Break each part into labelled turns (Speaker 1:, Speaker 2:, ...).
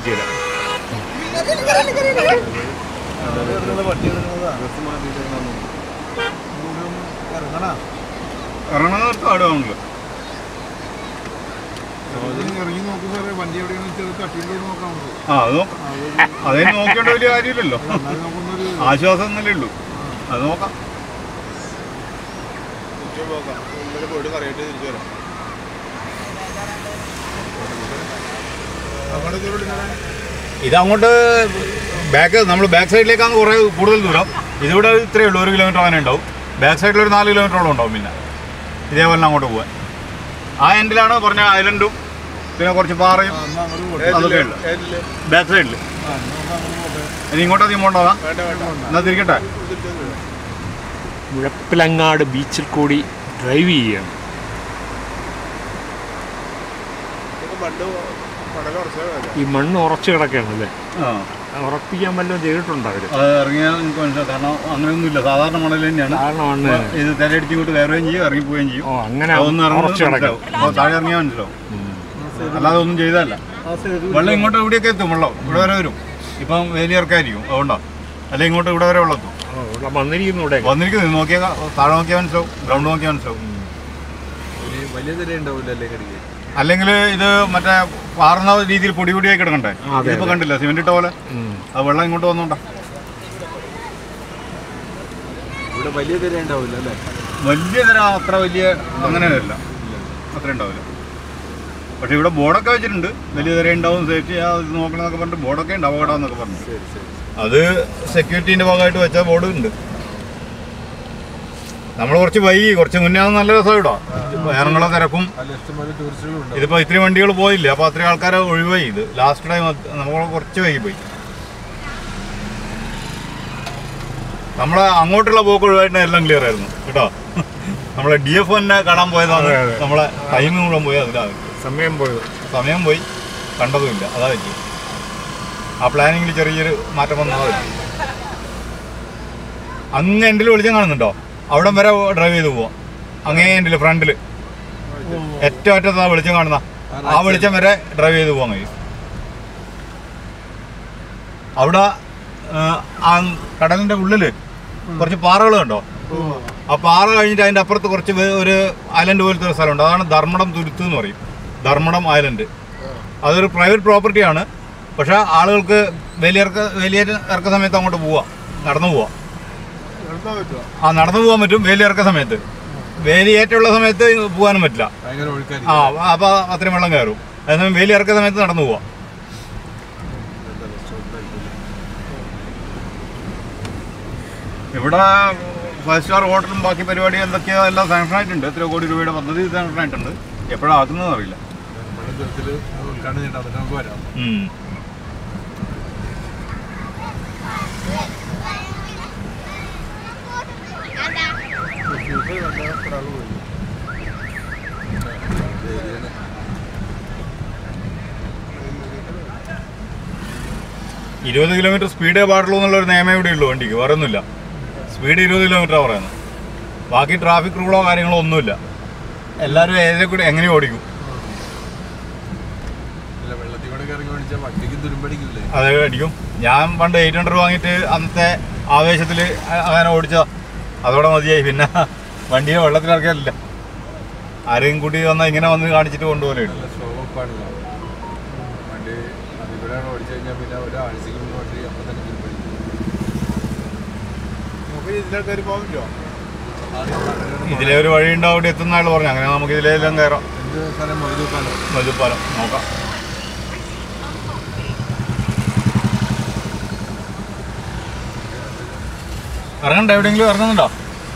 Speaker 1: പറ്റിയില്ല
Speaker 2: ഇറങ്ങണവർക്ക് ആടുവാണല്ലോ
Speaker 3: ഇറങ്ങി നോക്കും സാറേ വണ്ടി എവിടെയാണ് വെച്ചാൽ തട്ടിയിട്ട് നോക്കാം നമുക്ക്
Speaker 2: ആ അത് നോക്കാം അതേ നോക്കേണ്ട വലിയ കാര്യമില്ലല്ലോ
Speaker 3: എന്നാലും നമുക്കൊന്നൊരു
Speaker 2: ആശ്വാസം എന്നല്ലേ ഉള്ളൂ അത് നോക്കാം
Speaker 3: പോയിട്ട് കറിയായിട്ട് തിരിച്ചു വരാം അങ്ങോട്ട് ദൂരം
Speaker 2: ഇത് അങ്ങോട്ട് ബാക്ക് നമ്മൾ ബാക്ക് സൈഡിലേക്കാണ് കുറേ കൂടുതൽ ദൂരം ഇതിവിടെ ഇത്രയേ ഉള്ളൂ ഒരു കിലോമീറ്റർ അങ്ങനെ ഉണ്ടാവും ബാക്ക് സൈഡിൽ ഒരു നാല് കിലോമീറ്ററോളം ഉണ്ടാവും പിന്നെ ഇതേപോലെ അങ്ങോട്ട് പോകാൻ ആ എൻഡിലാണ് പറഞ്ഞ ഐലൻഡും പിന്നെ കുറച്ച് പാറയും അതൊക്കെ ഉണ്ട് ബാക്ക് സൈഡിൽ ഇനി ഇങ്ങോട്ട് അധികം പോകണ്ടതാ എന്നാ തിരിക്കട്ടെ
Speaker 1: മുഴപ്പിലങ്ങാട് ബീച്ചിൽ കൂടി ഡ്രൈവ് ചെയ്യാണ് ഈ മണ്ണ് ഉറച്ചു കിടക്കുകയാണ് അല്ലേ
Speaker 2: ആ
Speaker 1: ഉറപ്പിക്കാൻ വല്ലതും ചെയ്തിട്ടുണ്ടോ അവര്
Speaker 2: അത് ഇറങ്ങിയാൽ എനിക്ക് മനസ്സിലാവും കാരണം അങ്ങനെയൊന്നുമില്ല സാധാരണ മണൽ തന്നെയാണ്
Speaker 1: കാരണം മണ്ണ്
Speaker 2: ഇത് തിരയടിച്ച് ഇങ്ങോട്ട് കയറുകയും ചെയ്യും ഇറങ്ങി പോവുകയും ചെയ്യും
Speaker 1: ഓ അങ്ങനെ
Speaker 2: അതൊന്നും
Speaker 1: ഉറച്ചു
Speaker 2: ഇറങ്ങുന്നത്
Speaker 1: കിടക്കും
Speaker 2: മനസ്സിലാവും അപ്പോൾ താഴെ ഇറങ്ങിയാൽ മനസ്സിലാവും അല്ലാതെ ഒന്നും ചെയ്തതല്ല വെള്ളം ഇങ്ങോട്ട് ഇവിടെയൊക്കെ എത്തും വെള്ളം ഇവിടെ വരെ വരും ഇപ്പം വലിയ ഇറക്കായിരിക്കും അതുകൊണ്ടോ അല്ലെങ്കിൽ ഇങ്ങോട്ട് ഇവിടെ വരെ വെള്ളം എത്തും
Speaker 1: ഓ, ഇവിടെ വന്നിരിക്കുന്നു ഇവിടെ
Speaker 2: വന്നിരിക്കുന്നത് നോക്കിയാൽ താഴെ നോക്കിയാൽ മനസ്സിലാവും ഗ്രൗണ്ട് നോക്കിയാൽ മനസ്സിലാവും
Speaker 3: വലിയ തിര ഉണ്ടാവില്ലല്ലേ കടിക്ക്
Speaker 2: അല്ലെങ്കിൽ ഇത് മറ്റേ പാറുന്ന രീതിയിൽ പൊടി പൊടിയായി കിടക്കണ്ടേ
Speaker 1: അതെ,
Speaker 2: ഇതിപ്പോ കണ്ടില്ല സിമെന്റ് ഇട്ട പോലെ
Speaker 1: ഉം.
Speaker 2: ആ വെള്ളം ഇങ്ങോട്ട് വന്നോണ്ടാ
Speaker 3: ഇവിടെ വലിയ തിര ഉണ്ടാവില്ല അല്ലേ
Speaker 2: വലിയ തരം അത്ര വലിയ അങ്ങനെയല്ല അത്ര ഉണ്ടാവില്ല പക്ഷെ ഇവിടെ ബോർഡൊക്കെ വെച്ചിട്ടുണ്ട് വലിയ തരം ഉണ്ടാവും സേഫ്റ്റി ഇത് നോക്കണമെന്നൊക്കെ പറഞ്ഞിട്ട് ബോർഡൊക്കെ ഉണ്ട് അപകടം എന്നൊക്കെ പറഞ്ഞു
Speaker 3: ശരി ശരി
Speaker 2: അത് സെക്യൂരിറ്റീൻ്റെ ഭാഗമായിട്ട് വെച്ച ബോർഡ് ഉണ്ട് നമ്മൾ കുറച്ച് വൈകി കുറച്ച് മുന്നേ അത് നല്ല രസം ഇടാം ജനങ്ങളെ തിരക്കും
Speaker 3: അല്ല ഇഷ്ടംപോലെ ടൂറിസ്റ്റുകളുണ്ട്
Speaker 2: ഇതിപ്പോൾ ഇത്രയും വണ്ടികൾ പോയില്ല അപ്പോൾ അത്രയും ആൾക്കാരെ ഒഴിവായി ഇത് ലാസ്റ്റ് ടൈം നമ്മൾ കുറച്ച് വൈകി പോയി നമ്മളെ അങ്ങോട്ടുള്ള പോക്ക് ഒഴിവായിട്ട് എല്ലാം ക്ലിയർ ആയിരുന്നു കേട്ടോ നമ്മളെ ഡി എഫ് തന്നെ കാണാൻ പോയതാണ്
Speaker 1: അതെ, അതെ.
Speaker 2: നമ്മളെ ടൈം മുഴുവൻ പോയി അതിലാണ്
Speaker 1: സമയം പോയത്
Speaker 2: സമയം പോയി കണ്ടതുമില്ല അതാ പറ്റി ആ പ്ലാനിങ്ങിൽ ചെറിയൊരു മാറ്റം വന്നതാ പറ്റി അങ്ങ് എൻഡിൽ വെളിച്ചം കാണുന്നുണ്ടോ അവിടം വരെ ഡ്രൈവ് ചെയ്ത് പോവാം അങ്ങേ എൻഡിൽ ഫ്രണ്ടിൽ ഏറ്റവും അറ്റത്താ വെളിച്ചം കാണുന്ന ആ വെളിച്ചം വരെ ഡ്രൈവ് ചെയ്ത് പോകാൻ കഴിയും അവിടെ ആ, ആ കടലിന്റെ ഉള്ളില് കുറച്ച് പാറകൾ കണ്ടോ ആ പാറ കഴിഞ്ഞിട്ട് അതിന്റെ അപ്പുറത്ത് കുറച്ച് വേ- ഒരു ഐലൻഡ് പോലത്തെ ഒരു സ്ഥലമുണ്ട് അതാണ് ധർമ്മടം തുരുത്ത് എന്ന് പറയും ധർമ്മടം ഐലൻഡ് അതൊരു പ്രൈവറ്റ് പ്രോപ്പർട്ടിയാണ് പക്ഷെ ആളുകൾക്ക് വേലിയിറക്ക വേലിയേറ്റ ഇറക്ക സമയത്ത് അങ്ങോട്ട് പോവാം നടന്നു പോവാം
Speaker 3: എടുക്കാൻ പറ്റുമോ
Speaker 2: ആ നടന്നു പോകാൻ പറ്റും വേലിയിറക്ക സമയത്ത് വേലിയേറ്റുള്ള സമയത്ത് പോകാനും പറ്റില്ല
Speaker 3: ഭയങ്കര ഒഴുക്കാരി
Speaker 2: ആ അപ്പോൾ അത്രയും വെള്ളം കയറും അതേസമയം വേലിയിറക്ക സമയത്ത് നടന്നു പോവാം ഇവിടെ ഫൈവ് സ്റ്റാർ ഹോട്ടലും ബാക്കി പരിപാടി എന്തൊക്കെയോ എല്ലാം സാങ്ഷൻ ആയിട്ടുണ്ട് എത്രയോ കോടി രൂപയുടെ പദ്ധതി സാങ്ഷൻ ആയിട്ടുണ്ട് എപ്പോഴാണ് ആക്കുന്നത് അറിയില്ല
Speaker 3: നമ്മുടെ ദൂരത്തിൽ ഉദ്ഘാടനം ചെയ്യണം അതിന് നമുക്ക് വരാം
Speaker 2: ഉം. ഇരുപത് കിലോമീറ്റർ സ്പീഡേ പാടുള്ളൂ എന്നുള്ളൊരു നിയമം ഇവിടെ ഉള്ളൂ വണ്ടിക്ക് വേറെ ഒന്നുമില്ല സ്പീഡ് ഇരുപത് കിലോമീറ്റർ പറയുന്നത് ബാക്കി ട്രാഫിക് റൂളോ കാര്യങ്ങളോ ഒന്നുമില്ല എല്ലാവരും ഏതിലെ കൂടി എങ്ങനെ ഓടിക്കും
Speaker 3: അല്ല വെള്ളത്തിൽ കൂടെ ഇറങ്ങി മേടിച്ചാൽ വണ്ടിക്ക് തുരുമ്പടിക്കില്ലേ
Speaker 2: അത് അടിക്കും ഞാൻ പണ്ട് എയ്റ്റ് ഹൺഡ്രഡ് വാങ്ങിയിട്ട് അന്നത്തെ ആവേശത്തിൽ അങ്ങനെ ഓടിച്ച അതോടെ മതിയായി പിന്നെ വണ്ടിയെ വെള്ളത്തിലിറക്കിയല്ല ആരെയും കൂടി വന്നാൽ ഇങ്ങനെ വന്ന് കാണിച്ചിട്ട് കൊണ്ടുപോലെ
Speaker 3: നല്ല ഷോപ്പാണല്ലോ വണ്ടി അതിലൂടെയാണ് ഓടിച്ചു കഴിഞ്ഞാൽ പിന്നെ ഒരാഴ്ചക്ക് മുമ്പ് വണ്ടി അപ്പം തന്നെ തുരുമ്പടിക്കും നമുക്ക് ഇതിലെ കയറി പോകാൻ പറ്റുമോ
Speaker 2: ഇതിലെ ഒരു വഴി ഉണ്ട് അവിടെ എത്തുന്ന ആൾ പറഞ്ഞു അങ്ങനെ നമുക്ക് ഇതിലെല്ലാം കയറാം
Speaker 3: എന്ത് സ്ഥലം മൊയ്തൂക്കാലോ
Speaker 2: മധുപ്പാലം നോക്കാം ഇറങ്ങണ്ട എവിടെയെങ്കിലും ഇറങ്ങുന്നുണ്ടോ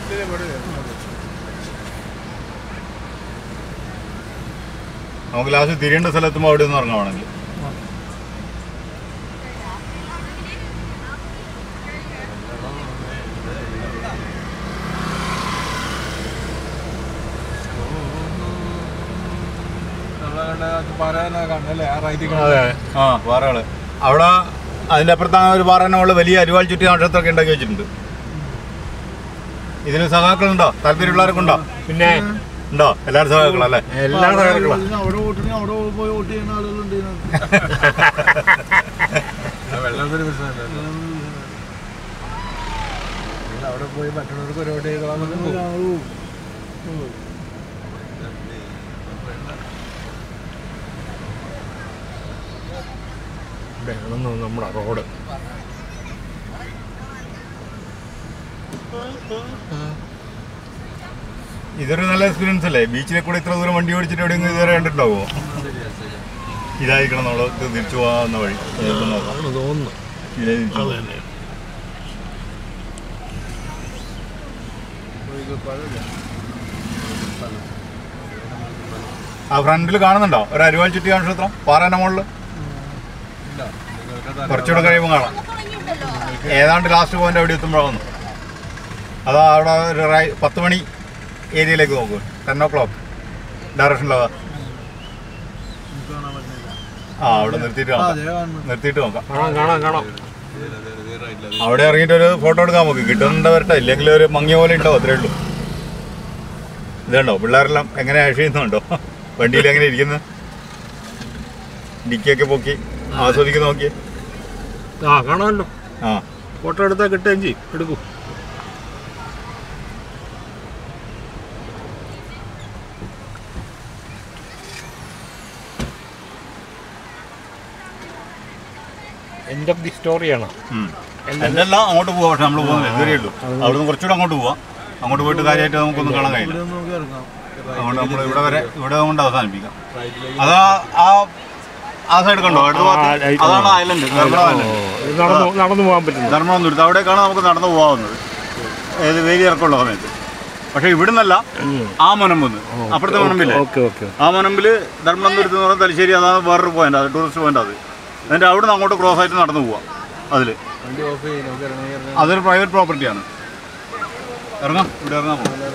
Speaker 2: നമുക്ക് ലാസ്റ്റ് തിരിയേണ്ട സ്ഥലത്തുമ്പോൾ അവിടെ നിന്ന് ഇറങ്ങുവാണെങ്കിൽ
Speaker 3: നമ്മളെ പറയാനാ കണ്ടല്ലേ ആ റൈറ്റിൽ
Speaker 1: അതെ
Speaker 2: ആ പാറകള് അവിടെ അതിന്റെ അപ്പുറത്താണ് ഒരു പാറ മുകളിൽ വലിയ അരിവാൾ ചുറ്റി നക്ഷത്രമൊക്കെ ഉണ്ടാക്കി വെച്ചിട്ടുണ്ട് ഇതിന് സഹാക്കളുണ്ടോ താല്പര്യമുള്ളവരൊക്കെ ഉണ്ടോ
Speaker 1: പിന്നെ
Speaker 2: ഉണ്ടോ എല്ലാവരും സഹാക്കളല്ലേ
Speaker 1: എല്ലാ സഹകരണങ്ങളും
Speaker 3: അവിടെ വോട്ടിന് അവിടെ പോയി വോട്ട് ചെയ്യുന്ന ആളുകളുണ്ട് ഇതിനകത്ത്. വല്ലാത്തൊരു പ്രശ്നമല്ല നിങ്ങൾ അവിടെ പോയി മറ്റുള്ളവർക്ക് ഒരു വണ്ടി ചെയ്തോളാം
Speaker 1: ഇവിടെയാണെന്ന് നമ്മുടെ റോഡ്
Speaker 2: ഇതൊരു നല്ല എക്സ്പീരിയൻസ് അല്ലേ ബീച്ചിലെ കൂടെ ഇത്ര ദൂരം വണ്ടി ഓടിച്ചിട്ട് എവിടെയെങ്കിലും ഇതുവരെ കണ്ടിട്ടുണ്ടാവോ ഇതായിരിക്കണം നമ്മൾ തിരിച്ചു പോകാവുന്ന വഴി നമുക്ക് നോക്കാം
Speaker 1: ആണ് തോന്നുന്നു
Speaker 2: ഇതിലേ തിരിച്ചു
Speaker 1: അത്
Speaker 2: പോകാം.
Speaker 1: തന്നെ
Speaker 2: ആ ഫ്രണ്ടിൽ കാണുന്നുണ്ടോ ഒരു അരുവാൾ ചുറ്റി ക്ഷേത്രം പാറാന മുകളിൽ
Speaker 3: ഇല്ല നിങ്ങൾക്ക്
Speaker 2: കുറച്ചുകൂടെ കഴിയുമ്പോൾ കാണാം ഏതാണ്ട് ലാസ്റ്റ് പോയിന്റ് അവിടെ എത്തുമ്പോഴാണ് അതാ അവിടെ ഒരു റൈ- പത്ത് മണി ഏരിയയിലേക്ക് നോക്കൂ ടെൻ ഓ ക്ലോക്ക് ഡയറക്ഷനിലാവാ ആ അവിടെ നിർത്തിയിട്ട് നോക്കാം നിർത്തിയിട്ട് നോക്കാം
Speaker 1: കാണാം കാണാം കാണാം
Speaker 2: അവിടെ ഇറങ്ങിയിട്ട് ഒരു ഫോട്ടോ എടുക്കാൻ നോക്ക് കിട്ടുന്നുണ്ട് വരട്ടെ ഇല്ലെങ്കിൽ ഒരു മങ്ങിയ പോലെ ഉണ്ടാവും അത്രേ ഉള്ളൂ ഇതുണ്ടോ പിള്ളേരെല്ലാം എങ്ങനെ ചെയ്യുന്നുണ്ടോ വണ്ടിയിൽ എങ്ങനെ ഇരിക്കുന്നത് ഡിക്കിയൊക്കെ പൊക്കി ആസ്വദിക്കുന്ന നോക്കിയേ
Speaker 1: ആ കാണാമല്ലോ
Speaker 2: ആ
Speaker 1: ഫോട്ടോ എടുത്താൽ കിട്ടുകയും ചെയ്യും എടുക്കൂ എൻഡ് ഓഫ് ദി സ്റ്റോറിയാണ്
Speaker 2: ഉം. എന്തെല്ലാം അങ്ങോട്ട് പോവാം പക്ഷെ നമ്മൾ പോകുന്നത് ഇതുവരെ ഉള്ളൂ അവിടുന്ന് കുറച്ചുകൂടെ അങ്ങോട്ട് പോവാം അങ്ങോട്ട് പോയിട്ട് കാര്യമായിട്ട് നമുക്കൊന്നും കാണാൻ കഴിയില്ല
Speaker 3: നമുക്ക് ഇറങ്ങാം
Speaker 2: അതുകൊണ്ട് നമ്മൾ ഇവിടെ വരെ ഇവിടെ കൊണ്ട് അവസാനിപ്പിക്കാം അതാ ആ ആ സൈഡ് കണ്ടോ അടുത്ത
Speaker 1: ആ,
Speaker 2: ഭാഗത്ത്
Speaker 1: right.
Speaker 2: അതാണ് ഐലൻഡ് ധർമ്മട ഐലൻഡ്
Speaker 1: നടന്നു നടന്നു പോകാൻ പറ്റുന്നു
Speaker 2: ധർമ്മടം ദുരിതം അവിടേക്കാണ് നമുക്ക് നടന്നു പോകാവുന്നത് ഏത് വേലി ഇറക്കമുള്ള സമയത്ത് പക്ഷേ ഇവിടുന്നല്ല ആ മുനമ്പെന്ന് അപ്പുറത്തെ മുനമ്പില്ലേ
Speaker 1: ഓക്കെ ഓക്കെ
Speaker 2: ആ മുനമ്പിൽ ധർമ്മടം ദുരിതം എന്ന് പറഞ്ഞാൽ തലശ്ശേരി അതാണ് വേറൊരു പോയിന്റ് അത് ടൂറിസ്റ്റ് പോയിന്റ് അത് എന്നിട്ട് അവിടുന്ന് അങ്ങോട്ട് ക്രോസ് ആയിട്ട് നടന്നു പോവാം അതിൽ
Speaker 3: വണ്ടി ഓഫ് ചെയ്യും നമുക്ക് ഇറങ്ങി ഇറങ്ങാം
Speaker 2: അതൊരു പ്രൈവറ്റ് പ്രോപ്പർട്ടിയാണ് ഇറങ്ങാം ഇവിടെ ഇറങ്ങാം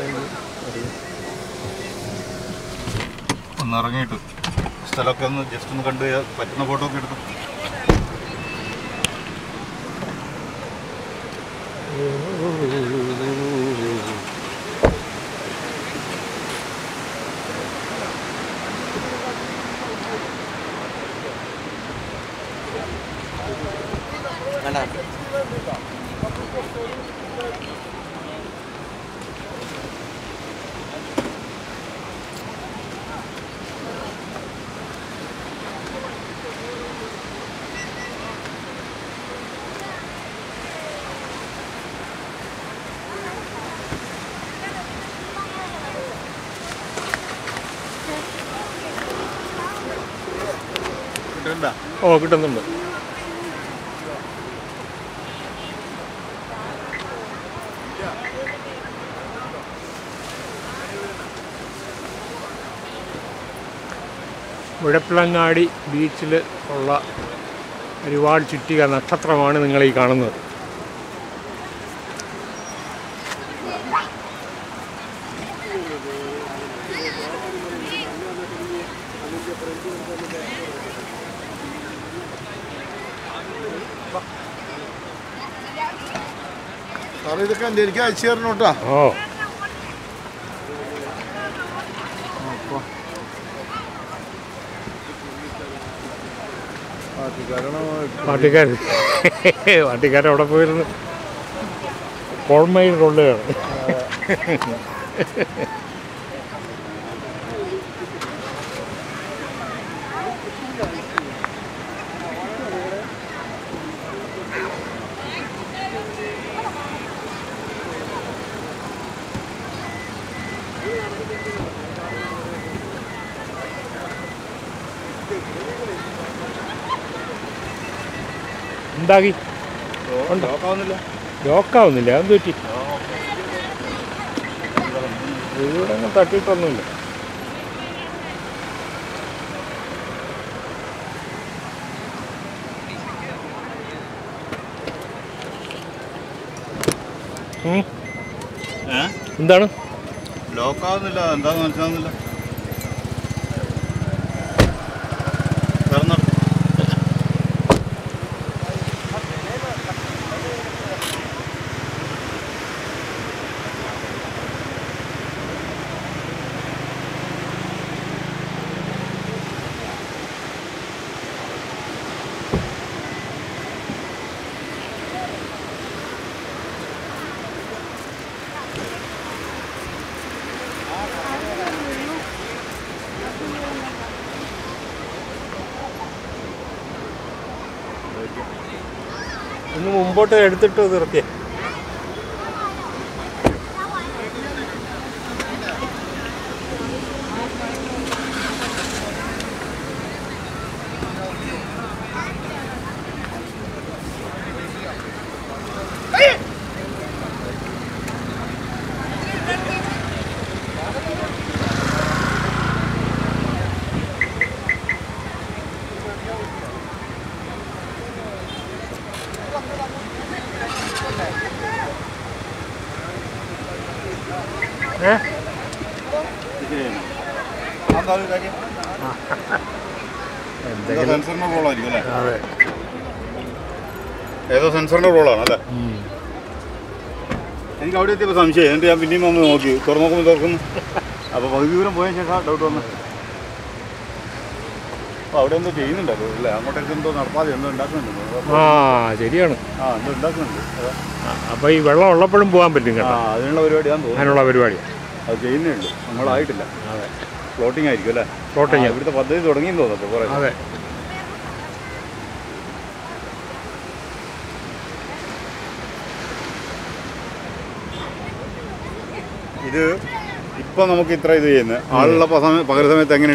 Speaker 2: ഒന്ന് ഇറങ്ങിയിട്ട് സ്ഥലമൊക്കെ ഒന്ന് ജസ്റ്റ് ഒന്ന് കണ്ട് പറ്റുന്ന ഫോട്ടോ ഒക്കെ എടുത്തു
Speaker 1: ഓ കിട്ടുന്നുണ്ട് മുഴപ്പിളങ്ങാടി ബീച്ചിൽ ഉള്ള ഒരുപാട് ചുറ്റിക നക്ഷത്രമാണ് നിങ്ങൾ ഈ കാണുന്നത്
Speaker 3: സാറേ ഇതൊക്കെ എൻ്റെ എനിക്ക് അയച്ചു തരണം കേട്ടോ
Speaker 1: ഓ
Speaker 3: പാർട്ടിക്കാരാണോ
Speaker 1: പാർട്ടിക്കാർ പാർട്ടിക്കാർ അവിടെ പോയിരുന്നു കോൾമയിൽ കൊള്ളുകയാണ് എന്താക്കി ഉണ്ടോ?
Speaker 2: നോക്കാവുന്നില്ല
Speaker 1: ലോക്കാവുന്നില്ല അതെന്ത് പറ്റി ഇവിടെ ഒന്നും തട്ടിയിട്ടൊന്നുമില്ല ഉം.
Speaker 2: ഏഹ്
Speaker 1: എന്താണ്
Speaker 2: ലോക്കാവുന്നില്ല എന്താന്ന് മനസ്സിലാവുന്നില്ല തുറന്നോ.
Speaker 1: ഒന്ന് മുമ്പോട്ട് എടുത്തിട്ട് നിർത്തിയേ ഏ എന്തെങ്കിലും
Speaker 2: സെൻസറിന്റെ റോളായിരിക്കും അല്ലേ
Speaker 1: അതെ
Speaker 2: ഏതോ സെൻസറിന്റെ റോളാണ് അല്ലേ
Speaker 1: ഉം.
Speaker 2: എനിക്ക് അവിടെ എത്തിയപ്പോൾ സംശയം എന്നിട്ട് ഞാൻ പിന്നെയും വന്ന് നോക്കി തുറന്നു നോക്കുമ്പോൾ തുറക്കുന്നു അപ്പോൾ പകുതി ദൂരം പോയ ശേഷം ഡൗട്ട് വന്നു അപ്പോൾ അവിടെ എന്തോ ചെയ്യുന്നുണ്ടല്ലോ അല്ലേ അങ്ങോട്ടേക്ക് എന്തോ നടപ്പാതെ എന്തോ ഉണ്ടാക്കുന്നുണ്ട്
Speaker 1: ആ ശരിയാണ്
Speaker 2: ആ എന്തോ ഉണ്ടാക്കുന്നുണ്ട് അതെ.
Speaker 1: അപ്പോൾ ഈ വെള്ളം ഉള്ളപ്പോഴും പോകാൻ പറ്റും
Speaker 2: ആ
Speaker 1: കേട്ടോ
Speaker 2: അതിനുള്ള പരിപാടിയാന്ന് തോന്നുന്നു
Speaker 1: അതിനുള്ള പരിപാടി
Speaker 2: അത് ചെയ്യുന്നേ ഉള്ളൂ നമ്മളായിട്ടില്ല
Speaker 1: അതെ
Speaker 2: ഫ്ലോട്ടിംഗ് ആയിരിക്കും അല്ലേ
Speaker 1: ഫ്ലോട്ടിങ്
Speaker 2: ആ, ഇവിടുത്തെ പദ്ധതി തുടങ്ങിയെന്ന് തോന്നുന്നു കുറേ
Speaker 1: അതെ
Speaker 2: ഇത് ഇപ്പം നമുക്ക് ഇത്ര ഇത് ചെയ്യുന്നത് ആളുള്ള പകൽ സമയത്ത് എങ്ങനെ